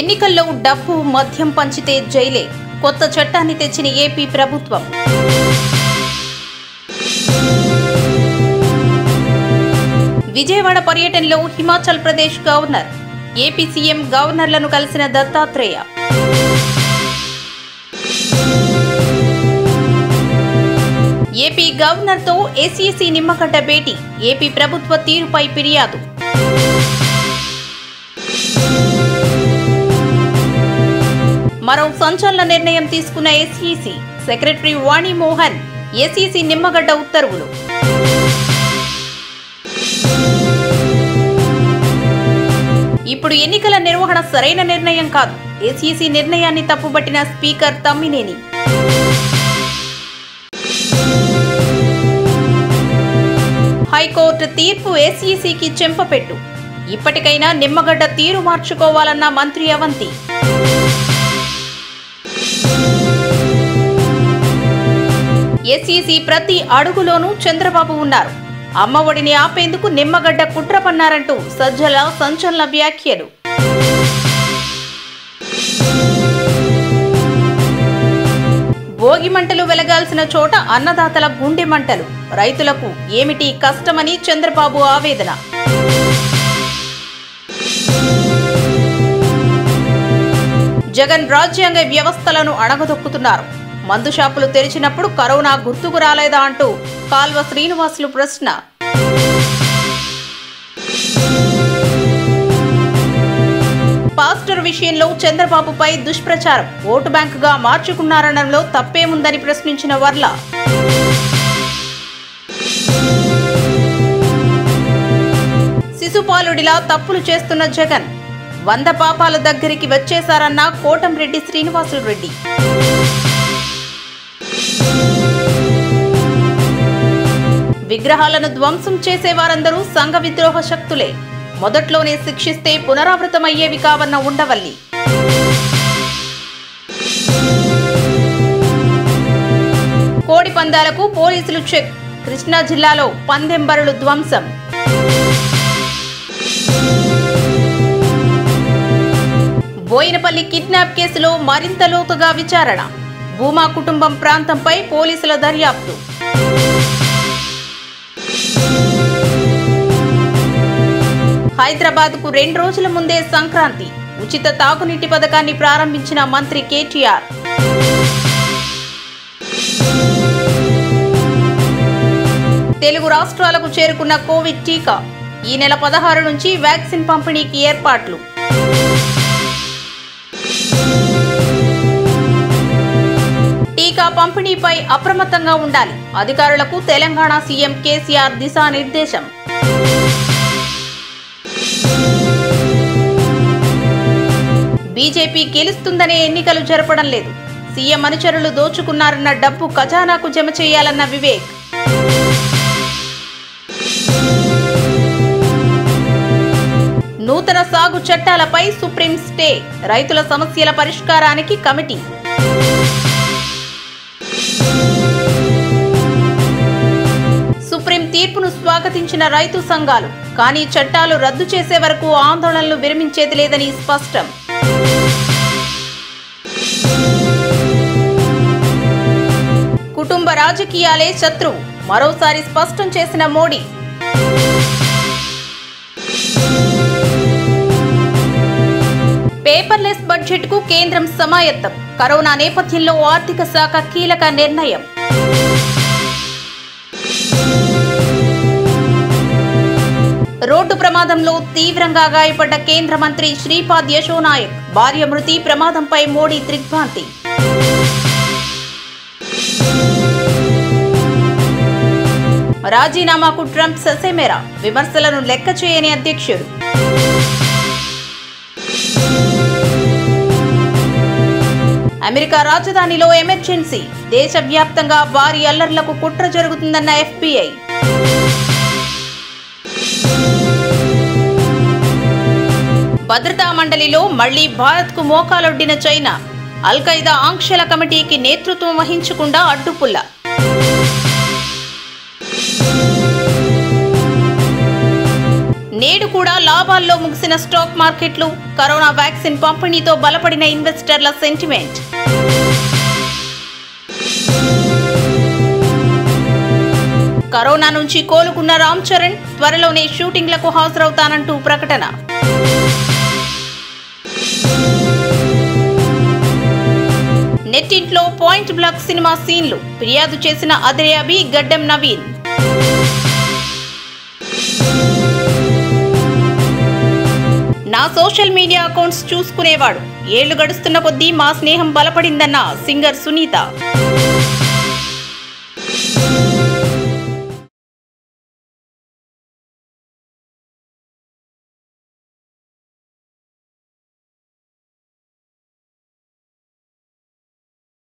ఎన్నికల్లో డబ్బు మద్యం పంచితే జైలే కొత్త చట్టాన్ని తెచ్చిన ఏపీ ప్రభుత్వం విజయవాడ పర్యటనలో Himachal Pradesh governor AP CM గవర్నర్లను కలిసిన దత్తాత్రేయ ఏపీ గవర్నర్తో ఏసీసీ నిమ్మగడ్డ భేటీ ఏపీ ప్రభుత్వ తీరుపై ఫిర్యాదు మరో సంచలన నిర్ణయం తీసుకున్న SEC secretary Vani Mohan SEC Nimmagadda ఉత్తర్వులు ఇప్పుడు ఎన్నికల నిర్వహణ సరైన నిర్ణయం కాదు ఎస్ఈసి నిర్ణయాన్ని తప్పుబట్టిన స్పీకర్ తమ్మినేని హైకోర్టు తీర్పు ఎస్ఈసికి చెంపపెట్టు ఇప్పటికైనా నిమ్మగడ్డ తీరు మార్చుకోవాలన్న మంత్రి అవంతి ఎస్ఈసి ప్రతి అడుగులోనూ చంద్రబాబు ఉన్నారు అమ్మఒడిని ఆపేందుకు నిమ్మగడ్డ కుట్ర పన్నారంటూ సజ్జల సంచలన వ్యాఖ్యలు భోగి మంటలు వెలగాల్సిన చోట అన్నదాతల గుండె మంటలు రైతులకు ఏమిటి కష్టమని చంద్రబాబు ఆవేదన జగన్ రాజ్యాంగ వ్యవస్థలను అణగదొక్కుతున్నారు మందు షాపులు తెరిచినప్పుడు కరోనా గుర్తుకు రాలేదా అంటూ కాల్వ శ్రీనివాసులు ప్రశ్న పాస్టర్ విషయంలో చంద్రబాబుపై దుష్ప్రచారం ఓటు బ్యాంకుగా మార్చుకున్నారనడంలో తప్పేముందని ప్రశ్నించిన వర్ల శిశుపాలుడిలా తప్పులు చేస్తున్న జగన్ వంద పాపాల దగ్గరికి వచ్చేశారన్న కోటంరెడ్డి శ్రీనివాసులు రెడ్డి విగ్రహాలను ధ్వంసం చేసే వారందరూ సంఘ విద్రోహ శక్తులే మొదట్లోనే శిక్షిస్తే పునరావృతమయ్యేవి కావన్న ఉండవల్లి కోడి పందాలకు పోలీసులు చెక్ కృష్ణా జిల్లాలో పందెం బరులు ధ్వంసం బోయినపల్లి కిడ్నాప్ కేసులో మరింత లోతుగా విచారణ భూమా కుటుంబం ప్రాంతంపై పోలీసుల దర్యాప్తు హైదరాబాద్ కు రెండు రోజుల ముందే సంక్రాంతి ఉచిత తాగునీటి పథకాన్ని ప్రారంభించిన మంత్రి కేటీఆర్ తెలుగు రాష్ట్రాలకు చేరుకున్న కోవిడ్ టీకా ఈ నెల పదహారు నుంచి వ్యాక్సిన్ పంపిణీకి ఏర్పాట్లు టీకా పంపిణీపై అప్రమత్తంగా ఉండాలి అధికారులకు తెలంగాణ సీఎం కేసీఆర్ దిశానిర్దేశం బీజేపీ గెలుస్తుందనే ఎన్నికలు జరపడం లేదు సీఎం అనుచరులు దోచుకున్నారన్న డబ్బు ఖజానాకు జమ చేయాలన్న వివేక్ నూతన సాగు చట్టాలపై సుప్రీం స్టే రైతుల సమస్యల పరిష్కారానికి కమిటీ సుప్రీం తీర్పును స్వాగతించిన రైతు సంఘాలు కానీ చట్టాలు రద్దు చేసే వరకు ఆందోళనలు విరమించేది లేదని స్పష్టం కుటుంబ రాజకీయాలే శత్రువు మరోసారి స్పష్టం చేసిన మోడీ పేపర్లెస్ బడ్జెట్ కు కేంద్రం సమాయత్తం కరోనా నేపథ్యంలో ఆర్థిక శాఖ కీలక నిర్ణయం రోడ్డు ప్రమాదంలో తీవ్రంగా గాయపడ్డ కేంద్ర మంత్రి శ్రీపాద్ యశో నాయక్ భార్య మృతి ప్రమాదంపై మోడీ దిగ్భ్రాంతి రాజీనామాకు ట్రంప్ ససేమేరా విమర్శలను లెక్క చేయని అధ్యక్షుడు అమెరికా రాజధానిలో ఎమర్జెన్సీ దేశవ్యాప్తంగా భారీ అల్లర్లకు కుట్ర జరుగుతుందన్న ఎఫ్బీఐ భద్రతా మండలిలో మళ్లీ భారత్కు మోకాలొడ్డిన చైనా అల్ ఖైదా ఆంక్షల కమిటీకి నేతృత్వం వహించకుండా అడ్డుపుల్ల నేడు కూడా లాభాల్లో ముగిసిన స్టాక్ మార్కెట్లు కరోనా వ్యాక్సిన్ పంపిణీతో బలపడిన ఇన్వెస్టర్ల సెంటిమెంట్ కరోనా నుంచి కోలుకున్న రామ్ చరణ్ త్వరలోనే షూటింగ్లకు హాజరవుతానంటూ ప్రకటన నెట్టింట్లో పాయింట్ బ్లాక్ సినిమా సీన్లు ఫిర్యాదు చేసిన అదిరేయాబి గడ్డం నవీన్ నా సోషల్ మీడియా అకౌంట్స్ చూసుకునేవాడు ఏళ్లు గడుస్తున్న కొద్దీ మా స్నేహం బలపడిందన్న సింగర్ సునీత